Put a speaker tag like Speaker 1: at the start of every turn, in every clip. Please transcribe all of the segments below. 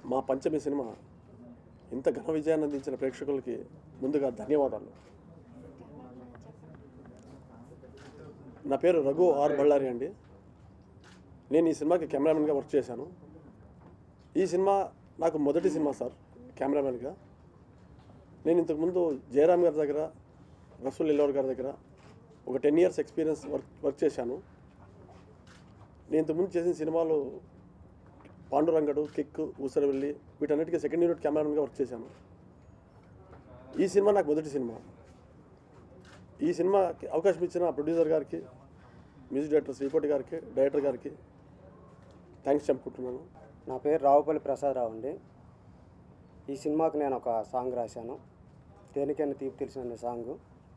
Speaker 1: మా పంచమి సినిమా ఇంత ఘన విజయాన్ని అందించిన ప్రేక్షకులకి ముందుగా ధన్యవాదాలు నా పేరు రఘు ఆర్ బళ్ళారి అండి నేను ఈ సినిమాకి కెమెరామెన్గా వర్క్ చేశాను ఈ సినిమా నాకు మొదటి సినిమా సార్ కెమెరామెన్గా నేను ఇంతకుముందు జయరామ్ గారి దగ్గర రసూల్ ఎల్లవర్ గారి దగ్గర ఒక ten years experience work work చేశాను నేను ఇంతకుముందు చేసిన సినిమాలు పాండురంగడు కిక్ ఊసరవెల్లి వీటన్నిటికీ సెకండ్ యూనిట్ కెమెరామెన్గా వర్క్ చేశాను ఈ సినిమా నాకు మొదటి సినిమా ఈ సినిమాకి అవకాశం ఇచ్చిన ప్రొడ్యూసర్ గారికి మ్యూజిక్ డైరెక్టర్ శ్రీకోటి గారికి డైరెక్టర్ గారికి థ్యాంక్స్ చెప్పుకుంటున్నాను
Speaker 2: నా పేరు రావుపల్లి ప్రసాదరావు అండి ఈ సినిమాకి నేను ఒక సాంగ్ రాశాను దేనికైనా తీపి తెలిసిన సాంగ్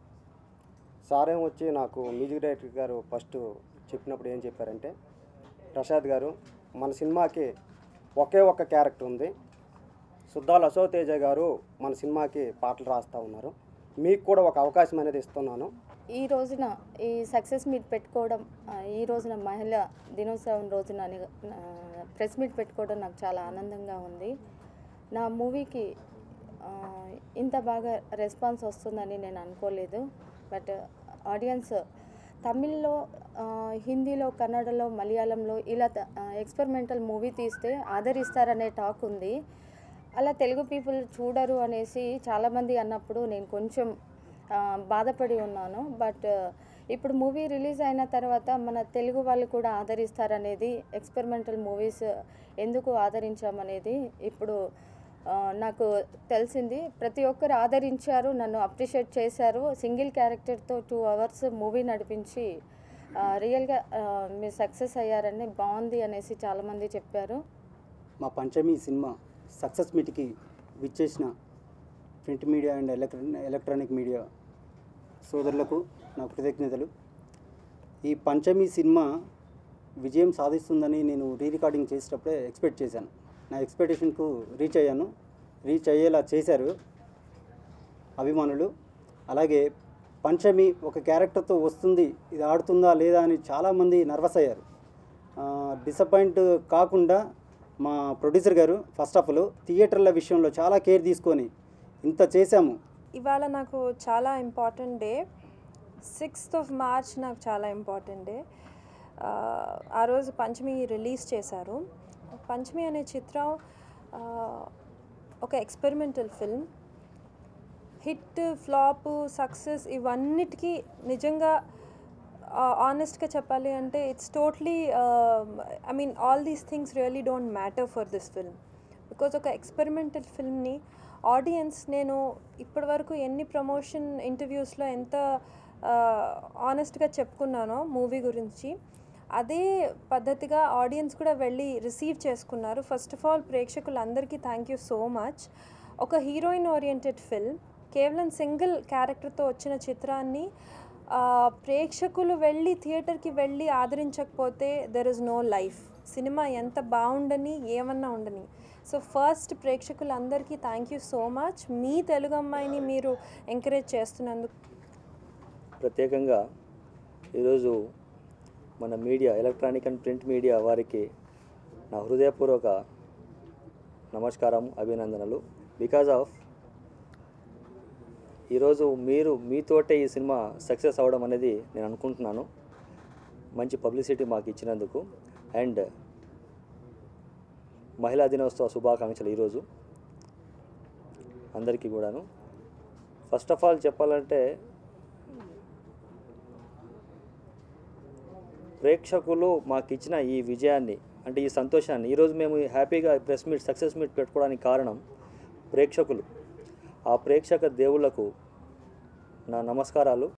Speaker 2: సారేం వచ్చి నాకు మ్యూజిక్ డైరెక్టర్ గారు ఫస్ట్ చెప్పినప్పుడు ఏం చెప్పారంటే ప్రసాద్ గారు మన సినిమాకి ఒకే ఒక్క క్యారెక్టర్ ఉంది సుద్దాల అశోక్ తేజ గారు మన సినిమాకి పాటలు రాస్తూ ఉన్నారు మీకు కూడా ఒక అవకాశం అనేది ఇస్తున్నాను
Speaker 3: ఈ రోజున ఈ సక్సెస్ మీట్ పెట్టుకోవడం ఆ, ఈ రోజున మహిళా దినోత్సవం రోజున ప్రెస్ మీట్ పెట్టుకోవడం నాకు చాలా ఆనందంగా ఉంది నా మూవీకి ఆ, ఇంత బాగా రెస్పాన్స్ వస్తుందని నేను అనుకోలేదు బట్ ఆడియన్స్ తమిళ్లో ఆ, హిందీలో కన్నడలో మలయాళంలో ఇలా ఎక్స్పెరిమెంటల్ మూవీ తీస్తే ఆదరిస్తారనే టాక్ ఉంది అలా తెలుగు పీపుల్ చూడరు అనేసి చాలామంది అన్నప్పుడు నేను కొంచెం ఆ, బాధపడి ఉన్నాను బట్ ఇప్పుడు మూవీ రిలీజ్ అయిన తర్వాత మన తెలుగు వాళ్ళు కూడా ఆదరిస్తారనేది ఎక్స్పెరిమెంటల్ మూవీస్ ఎందుకు ఆదరించామనేది ఇప్పుడు ఆ, నాకు తెలిసింది ప్రతి ఒక్కరు ఆదరించారు నన్ను అప్రిషియేట్ చేశారు సింగిల్ క్యారెక్టర్తో టూ అవర్స్ మూవీ నడిపించి ఆ, రియల్గా ఆ, మీరు సక్సెస్ అయ్యారని బాగుంది అనేసి చాలామంది చెప్పారు
Speaker 4: మా పంచమి సినిమా సక్సెస్ మీట్కి విచ్చేసిన print media and electro electronic media సోదరులకు నా కృతజ్ఞతలు ఈ పంచమి సినిమా విజయం సాధిస్తుందని నేను రీ రికార్డింగ్ చేసేటప్పుడే ఎక్స్పెక్ట్ చేశాను నా ఎక్స్పెక్టేషన్కు రీచ్ అయ్యాను రీచ్ అయ్యేలా చేశారు అభిమానులు అలాగే పంచమి ఒక క్యారెక్టర్తో వస్తుంది ఇది ఆడుతుందా లేదా అని చాలామంది నర్వస్ అయ్యారు డిసప్పాయింట్ కాకుండా మా ప్రొడ్యూసర్ గారు ఫస్ట్ ఆఫ్ ఆల్ థియేటర్ల విషయంలో చాలా కేర్ తీసుకొని ఇంత చేశాము
Speaker 5: ఇవాళ నాకు చాలా important day sixth of March నాకు చాలా ఇంపార్టెంట్ డే ఆ రోజు పంచమి రిలీజ్ చేశారు పంచమి అనే చిత్రం ఆ, ఒక experimental film hit flop success ఇవన్నిటికీ నిజంగా ఆనెస్ట్గా చెప్పాలి అంటే it's totally I mean all these things really don't matter for this film because ఒక ఎక్స్పెరిమెంటల్ ఫిల్మ్ని ఆడియన్స్ నేను ఇప్పటివరకు ఎన్ని ప్రమోషన్ ఇంటర్వ్యూస్లో ఎంత ఆనెస్ట్గా చెప్పుకున్నానో మూవీ గురించి అదే పద్ధతిగా ఆడియన్స్ కూడా వెళ్ళి రిసీవ్ చేసుకున్నారు ఫస్ట్ ఆఫ్ ఆల్ ప్రేక్షకులందరికీ థ్యాంక్ యూ సో మచ్ ఒక హీరోయిన్ ఓరియంటెడ్ ఫిల్మ్ కేవలం సింగిల్ క్యారెక్టర్తో వచ్చిన చిత్రాన్ని ఆ, ప్రేక్షకులు వెళ్ళి థియేటర్కి వెళ్ళి ఆదరించకపోతే దెర్ ఇస్ నో లైఫ్ సినిమా ఎంత బాగుండని ఏమన్నా ఉండని సో ఫస్ట్ ప్రేక్షకులందరికీ థ్యాంక్ యూ సో మచ్ మీ తెలుగు అమ్మాయిని మీరు ఎంకరేజ్ చేస్తున్నందుకు
Speaker 6: ప్రత్యేకంగా ఈరోజు మన media electronic and print media వారికి నా హృదయపూర్వక నమస్కారం అభినందనలు బికాజ్ ఆఫ్ ఈరోజు మీరు మీతోటే ఈ సినిమా సక్సెస్ అవ్వడం అనేది నేను అనుకుంటున్నాను మంచి పబ్లిసిటీ మాకు ఇచ్చినందుకు అండ్ మహిళా దినోత్సవ శుభాకాంక్షలు ఈరోజు అందరికీ కూడాను ఫస్ట్ ఆఫ్ ఆల్ చెప్పాలంటే ప్రేక్షకులు మాకు ఇచ్చిన ఈ విజయాన్ని అంటే ఈ సంతోషాన్ని ఈరోజు మేము హ్యాపీగా ప్రెస్ మీట్ సక్సెస్ మీట్ పెట్టుకోవడానికి కారణం ప్రేక్షకులు ఆ ప్రేక్షక దేవుళ్లకు నా నమస్కారాలు